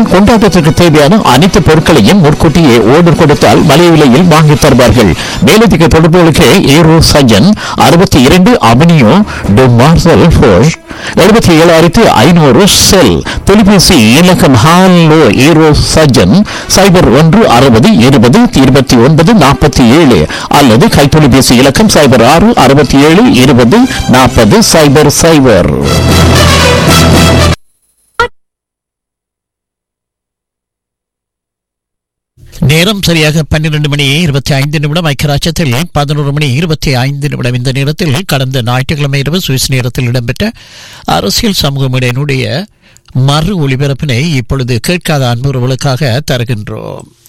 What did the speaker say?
உங்கள் கொண்டாட்டத்திற்கு தேவையான அனைத்து பொருட்களையும் முன்கூட்டியே ஓர்டர் கொடுத்தால் மலிவு விலையில் வாங்கி தருவார்கள் மேலதிக தொடர்புகளுக்கு ஏரோ சஜன் அறுபத்தி இரண்டு அவனியோ டு மார்சல் ஃபோஷ் எழுபத்தி ஏழாயிரத்தி ஐநூறு செல் தொலைபேசி இலக்கம் ஹாலோ ஏரோ சஜன் சைபர் ஒன்று அறுபது இருபது இருபத்தி ஒன்பது நாற்பத்தி ஏழு அல்லது கைத்தொலைபேசி இலக்கம் சைபர் ஆறு அறுபத்தி ஏழு இருபது நாற்பது சைபர் சைபர் நேரம் சரியாக பன்னிரண்டு மணி இருபத்தி ஐந்து நிமிடம் ஐக்கியராட்சத்தில் பதினோரு மணி இருபத்தி ஐந்து நிமிடம் இந்த நேரத்தில் கடந்த ஞாயிற்றுக்கிழமை இரவு சுவிஸ் நேரத்தில் இடம்பெற்ற அரசியல் சமூகமிடனுடைய மறு ஒளிபரப்பினை இப்பொழுது கேட்காத அன்புறவுகளுக்காக தருகின்றோம்